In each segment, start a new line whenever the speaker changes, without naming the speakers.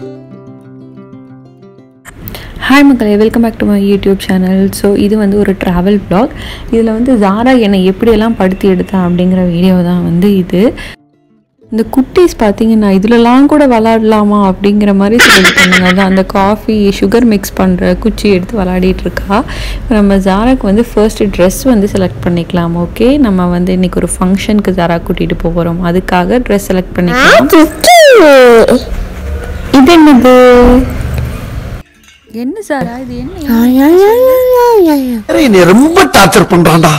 hi மக்களே welcome back to my YouTube channel so இது வந்து ஒரு ட்ராவல் vlog இதில் வந்து ஜாரா என்னை எப்படியெல்லாம் படுத்தி எடுத்தேன் அப்படிங்கிற வீடியோ தான் வந்து இது இந்த குட்டீஸ் பார்த்தீங்கன்னா இதுலலாம் கூட விளாடலாமா அப்படிங்கிற மாதிரி சொல்லிட்டு இருந்தாங்க அதான் அந்த காஃபி சுகர் மிக்ஸ் பண்ணுற குச்சி எடுத்து விளாடிட்டு இருக்கா இப்போ நம்ம ஜாராக்கு வந்து ஃபர்ஸ்ட் ட்ரெஸ் வந்து செலக்ட் பண்ணிக்கலாம் ஓகே நம்ம வந்து இன்னைக்கு ஒரு ஃபங்க்ஷனுக்கு ஜாரா கூட்டிகிட்டு போகிறோம் அதுக்காக ட்ரெஸ் செலக்ட் பண்ணிக்கலாம் இது என்னது என்ன சாரா இது என்ன
என்னை ரொம்ப டார்ச்சர் பண்றான்டா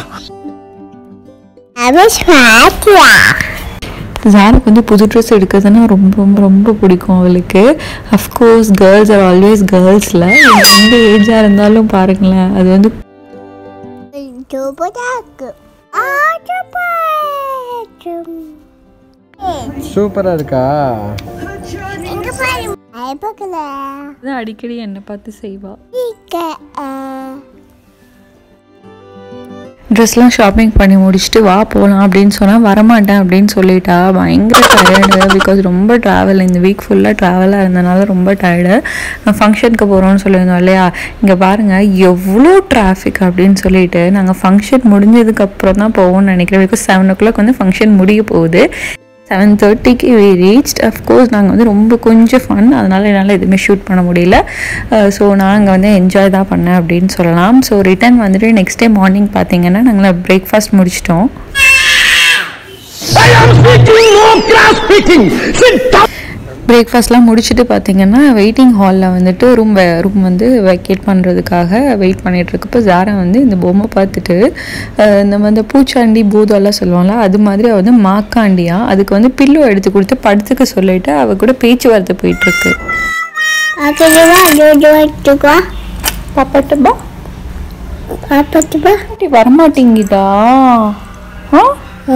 ஜாருக்கு வந்து புது ட்ரெஸ் எடுக்கிறதுனா ரொம்ப ரொம்ப ரொம்ப பிடிக்கும் அவளுக்கு அஃப்கோர்ஸ் கேர்ள்ஸ் ஆர் ஆல்வேஸ் கேர்ள்ஸில் எந்த ஏஜாக இருந்தாலும் பாருங்களேன் அது வந்து
சூப்பரா இருக்கா
தான் அடிக்கடி என்னை பார்த்து செய்வா ட்ரெஸ்லாம் ஷாப்பிங் பண்ணி முடிச்சுட்டு வா போகலாம் அப்படின்னு சொன்னால் வரமாட்டேன் அப்படின்னு சொல்லிட்டா பயங்கர டயர்டு பிகாஸ் ரொம்ப ட்ராவல் இந்த வீக் ஃபுல்லாக ட்ராவலாக இருந்தனால ரொம்ப டயர்டு ஃபங்க்ஷனுக்கு போகிறோம்னு சொல்லியிருந்தோம் இல்லையா இங்கே பாருங்கள் எவ்வளோ டிராஃபிக் அப்படின்னு சொல்லிட்டு நாங்கள் ஃபங்க்ஷன் முடிஞ்சதுக்கப்புறம் தான் போவோம்னு நினைக்கிறேன் பிகாஸ் செவன் ஓ கிளாக் வந்து ஃபங்க்ஷன் முடிய போகுது செவன் தேர்ட்டிக்கு வி ரீச்ட் அஃப்கோர்ஸ் நாங்கள் வந்து ரொம்ப கொஞ்சம் ஃபன் அதனால் என்னால் எதுவுமே ஷூட் பண்ண முடியல ஸோ நான் அங்கே வந்து என்ஜாய் தான் பண்ணேன் அப்படின்னு சொல்லலாம் ஸோ ரிட்டர்ன் வந்துட்டு நெக்ஸ்ட் டே மார்னிங் பார்த்தீங்கன்னா நாங்கள் பிரேக்ஃபாஸ்ட் முடிச்சிட்டோம் பிரேக்ஃபாஸ்ட்லாம் முடிச்சுட்டு பார்த்தீங்கன்னா வெயிட்டிங் ஹாலில் வந்துட்டு ரூம் ரூம் வந்து வெக்கேட் பண்ணுறதுக்காக வெயிட் பண்ணிட்டு இருக்கப்போ ஜாரா வந்து இந்த பொம்மை பார்த்துட்டு அஹ், நம்ம இந்த பூச்சாண்டி பூதம்லாம் சொல்லுவாங்கல்ல அது மாதிரி அவ வந்து மாக்காண்டியா அதுக்கு வந்து பில்லோ எடுத்து கொடுத்து படுத்துக்க சொல்லிட்டு அவ கூட பேச்சுவார்த்தை போயிட்டு இருக்கு பாப்பாட்டப்பா பாட்டி வரமாட்டேங்குதா ஆ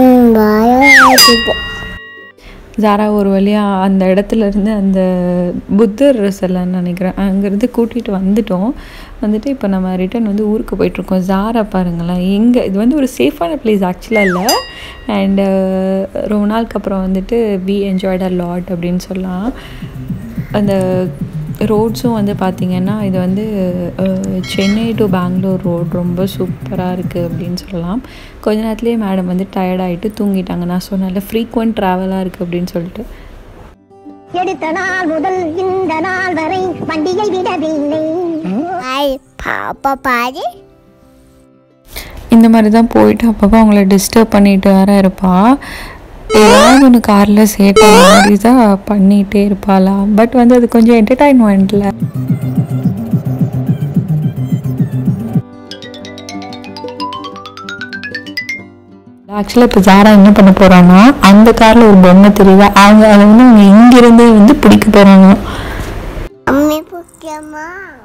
ஜாரா ஒரு வழியாக அந்த இடத்துல இருந்து அந்த புத்தர் சிலைன்னு நினைக்கிறேன் அங்கேருந்து கூட்டிகிட்டு வந்துட்டோம் வந்துட்டு இப்போ நம்ம ரிட்டர்ன் வந்து ஊருக்கு போயிட்டுருக்கோம் ஜாரா பாருங்களேன் எங்கே இது வந்து ஒரு சேஃபான பிளேஸ் ஆக்சுவலாக இல்லை அண்டு ரொம்ப நாளுக்கு அப்புறம் வந்துட்டு வி என்ஜாய்ட் அ லாட் அப்படின்னு சொல்லலாம் அந்த ரோட்ஸும் வந்து பார்த்திங்கன்னா இது வந்து அஹ், சென்னை டு பெங்களூர் ரோட் ரொம்ப சூப்பராக இருக்குது அப்படின்னு சொல்லலாம் கொஞ்ச நேரத்துலேயே மேடம் வந்து tired ஆயிட்டு தூங்கிட்டாங்க நான் சொன்னேன்ல ஃப்ரீக்வெண்ட் ட்ராவலாக இருக்குது அப்படின்னு சொல்லிட்டு
எடுத்த நாள் முதல் இந்த நாள் வரை வண்டியை விடவில்லை பாப்பா பாரு
இந்த மாதிரி தான் போயிட்டு அப்பப்போ அவங்கள டிஸ்டர்ப் பண்ணிட்டு வேற இருப்பா ஏதாவது ஒன்று காரில் சேட்டை மாதிரி தான் பண்ணிகிட்டே இருப்பாளா பட் வந்து அது கொஞ்சம் என்டர்டைன்மெண்ட்டில் ஆக்சுவலாக இப்போ ஜாரா என்ன பண்ண போகிறான்னா அந்த காரில் ஒரு பொம்மை தெரியுதா அவங்க அதை வந்து அவங்க இங்கிருந்தே வந்து பிடிக்க போகிறாங்க
அம்மி முக்கியமா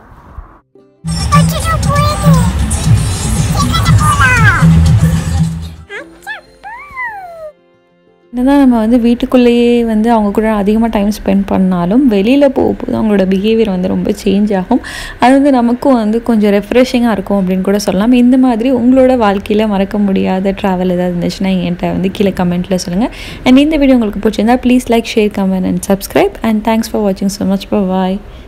என்னதான் நம்ம வந்து வீட்டுக்குள்ளேயே வந்து அவங்க கூட அதிகமாக டைம் ஸ்பெண்ட் பண்ணாலும் வெளியில் போகும்போது அவங்களோட பிஹேவியர் வந்து ரொம்ப சேஞ்ச் ஆகும் அது வந்து நமக்கும் வந்து கொஞ்சம் ரெஃப்ரெஷிங்காக இருக்கும் அப்படின்னு கூட சொல்லலாம் இந்த மாதிரி உங்களோட வாழ்க்கையில் மறக்க முடியாத ட்ராவல் ஏதாவது இருந்துச்சுன்னா என்கிட்ட வந்து கீழே கமெண்ட்டில் சொல்லுங்கள் அண்ட் இந்த வீடியோ உங்களுக்கு பிடிச்சிருந்தா please like share comment and subscribe and thanks for வாட்சிங் ஸோ மச் பாய்